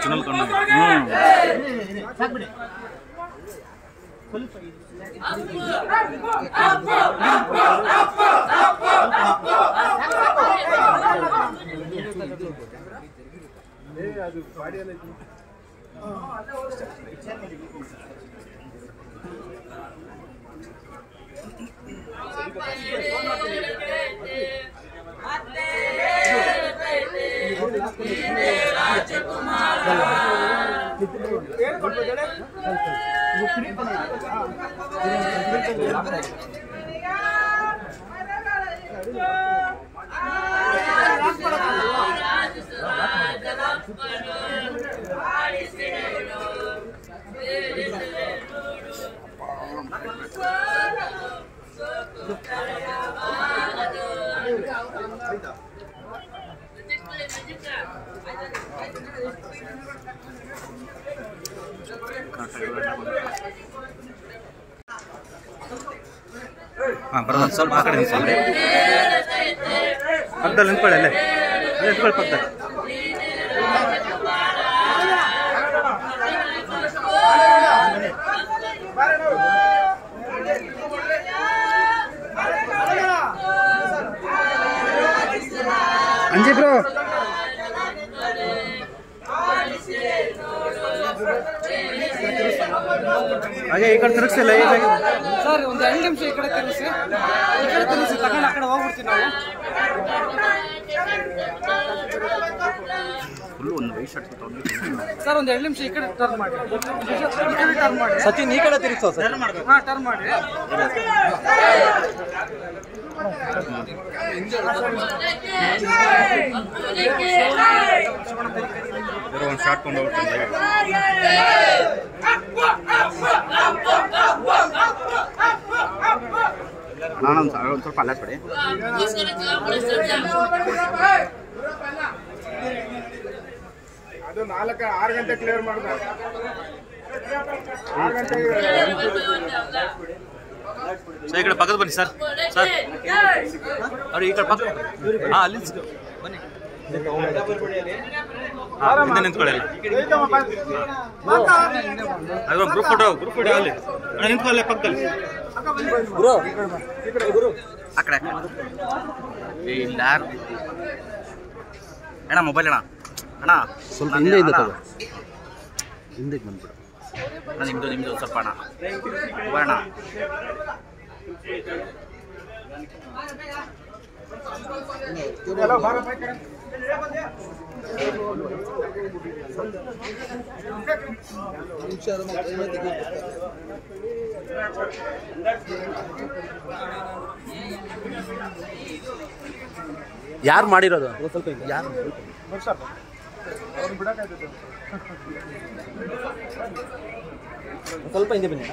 Original ಕಣ್ಣು ಹಾಂ ಬರೋದು ಸ್ವಲ್ಪ ಆ ಕಡೆ ನಿಲ್ಸಲ್ಲ ಪಕ್ಕದಲ್ಲಿ ನಿಂತ್ಕೊಳ್ಳಿ ಅಲ್ಲೇ ಅಲ್ಲೇ ನಿಂತ್ಕೊಳ್ಳಿ ಪಕ್ಕದಲ್ಲಿ ಅಂಜಿ ಬ್ರೋ ಹಾಗೆ ಈ ಕಡೆ ತಿರುಗಿಸಿಲ್ಲ ಈಗ ಸರ್ ಒಂದು ಎರಡು ನಿಮಿಷ ಈ ಕಡೆ ತಿರುಗಿಸಿ ಈ ಕಡೆ ತಿರುಗಿಸಿ ತಗೊಂಡು ಆ ಕಡೆ ಹೋಗ್ಬಿಡ್ತೀವಿ ನಾವು ಫುಲ್ ಒಂದು ವೈಟ್ ಶರ್ಟ್ ಸರ್ ಒಂದು ಎರಡು ನಿಮಿಷ ಈ ಕಡೆ ಟರ್ನ್ ಮಾಡಿ ಈ ಕಡೆ ಟರ್ನ್ ಮಾಡಿ ಸಚಿನ್ ಈ ಕಡೆ ತಿರುಗಿಸೋ ಸರ್ ಹಾಂ ಟರ್ನ್ ಮಾಡಿ ಒಂದು ಶಾರ್ಟ್ ಕೊಂಡು ಹೋಗ್ಬಿಡ್ತೀನಿ ನಾನು ಒಂದು ಒಂದು ಸ್ವಲ್ಪ ಅಲ್ಲ ಬಿಡಿ ಅದು ನಾಲ್ಕ ಆರು ಗಂಟೆ ಕ್ಲಿಯರ್ ಮಾಡ್ದ ಆರು ಗಂಟೆಗೆ ಸರ್ ಈ ಕಡೆ ಪಕ್ಕದ ಬನ್ನಿ ಸರ್ ಸರ್ ಅವ್ರು ಈ ಕಡೆ ಪಕ್ಕ ಹಾಂ ಅಲ್ಲಿ ಬನ್ನಿ ಹಾಂ ಹಿಂದೆ ನಿಂತ್ಕೊಳ್ಳಿ ಅಲ್ಲಿ ಅದು ಗ್ರೂಪ್ ಫೋಟೋ ಗ್ರೂಪ್ ಫೋಟೋ ಅಲ್ಲಿ ಅಣ್ಣ ನಿಂತ್ಕೊಳ್ಳಿ ಪಕ್ಕದಲ್ಲಿ ಆ ಕಡೆ ಆ ಕಡೆ. ಏ, ಇಲ್ಲ ಯಾರು ಅಣ್ಣ ಮೊಬೈಲ್ ಅಣ್ಣ ಅಣ್ಣ ಸ್ವಲ್ಪ ಹಿಂದೆ ಇದೆ ಹಿಂದಕ್ಕೆ ಬಂದ್ಬಿಡು ಅಣ್ಣ ನಿಮ್ದು ನಿಮ್ದು ಸ್ವಲ್ಪ ಅಣ್ಣ ಮೊಬೈಲ್ ಅಣ್ಣ ಯಾರು ಮಾಡಿರೋದು ಯಾರು ಅವ್ರು ಬಿಡಕ್ಕಾಯ್ತದೆ ಸ್ವಲ್ಪ ಹಿಂದೆ ಬನ್ನಿ